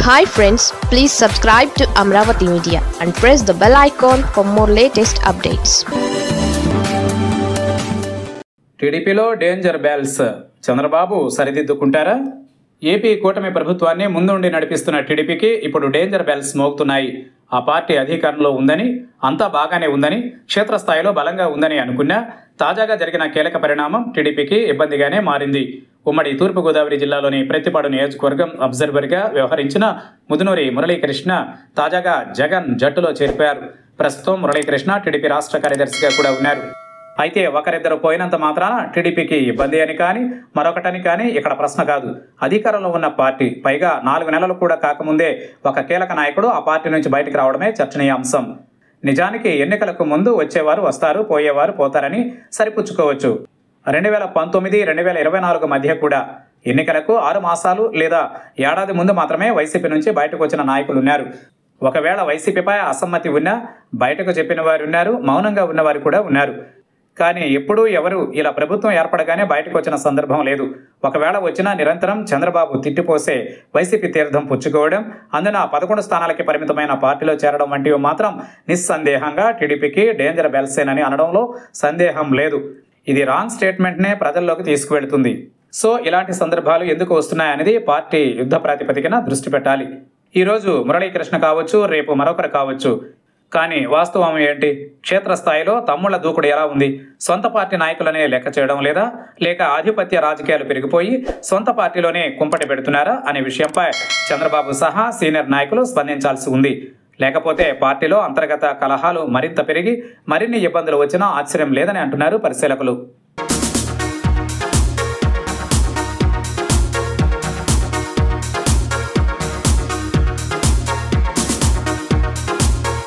hi friends please subscribe to Amaravati media and press the bell icon for more latest updates టీడీపీలో danger bells Chandrababu సరిదిద్దుకుంటారా AP కూటమి ప్రభుత్వాన్ని ముందుండి నడిపిస్తున్న టీడీపీకి ఇప్పుడు డేంజర్ బెల్స్ మోగుతున్నాయి ఆ పార్టీ అధికారంలో ఉందని అంతా బాగానే ఉందని క్షేత్రస్థాయిలో బలంగా ఉందని అనుకున్నా తాజాగా జరిగిన కీలక పరిణామం టీడీపీకి ఇబ్బందిగానే మారింది ఉమ్మడి తూర్పుగోదావరి జిల్లాలోని ప్రతిపాడు నియోజకవర్గం అబ్జర్వర్గా వ్యవహరించిన ముదునూరి మురళీకృష్ణ తాజాగా జగన్ జట్టులో చేరిపారు ప్రస్తుతం మురళీకృష్ణ టీడీపీ రాష్ట్ర కార్యదర్శిగా కూడా ఉన్నారు అయితే ఒకరిద్దరు పోయినంత మాత్రాన టీడీపీకి ఇబ్బంది అని కానీ మరొకటని కానీ ఇక్కడ ప్రశ్న కాదు అధికారంలో ఉన్న పార్టీ పైగా నాలుగు నెలలు కూడా కాకముందే ఒక కీలక నాయకుడు ఆ పార్టీ నుంచి బయటకు రావడమే చర్చనీయాంశం నిజానికి ఎన్నికలకు ముందు వచ్చేవారు వస్తారు పోయేవారు పోతారని సరిపుచ్చుకోవచ్చు రెండు వేల పంతొమ్మిది రెండు వేల ఇరవై నాలుగు మధ్య కూడా ఎన్నికలకు ఆరు మాసాలు లేదా ఏడాది ముందు మాత్రమే వైసీపీ నుంచి బయటకు వచ్చిన నాయకులు ఉన్నారు ఒకవేళ వైసీపీపై అసమ్మతి ఉన్నా బయటకు చెప్పిన వారు ఉన్నారు మౌనంగా ఉన్నవారు కూడా ఉన్నారు కానీ ఎప్పుడూ ఎవరు ఇలా ప్రభుత్వం ఏర్పడగానే బయటకు వచ్చిన సందర్భం లేదు ఒకవేళ వచ్చినా నిరంతరం చంద్రబాబు తిట్టిపోసే వైసీపీ తీర్థం పుచ్చుకోవడం అందున పదకొండు స్థానాలకి పరిమితమైన పార్టీలో చేరడం వంటివి మాత్రం నిస్సందేహంగా టీడీపీకి డేంజర్ బెల్సేనని అనడంలో సందేహం లేదు ఇది రాంగ్ స్టేట్మెంట్నే ప్రజల్లోకి తీసుకువెళ్తుంది సో ఇలాంటి సందర్భాలు ఎందుకు వస్తున్నాయనేది పార్టీ యుద్ధ ప్రాతిపదికన దృష్టి పెట్టాలి ఈరోజు మురళీకృష్ణ కావచ్చు రేపు మరొకరు కావచ్చు కానీ వాస్తవం ఏంటి క్షేత్రస్థాయిలో తమ్ముళ్ల దూకుడు ఎలా ఉంది సొంత పార్టీ నాయకులనే లెక్క చేయడం లేదా లేక ఆధిపత్య రాజకీయాలు పెరిగిపోయి సొంత పార్టీలోనే కుంపటి పెడుతున్నారా అనే విషయంపై చంద్రబాబు సహా సీనియర్ నాయకులు స్పందించాల్సి ఉంది లేకపోతే పార్టీలో అంతర్గత కలహాలు మరింత పెరిగి మరిన్ని ఇబ్బందులు వచ్చినా ఆశ్చర్యం లేదని అంటున్నారు పరిశీలకులు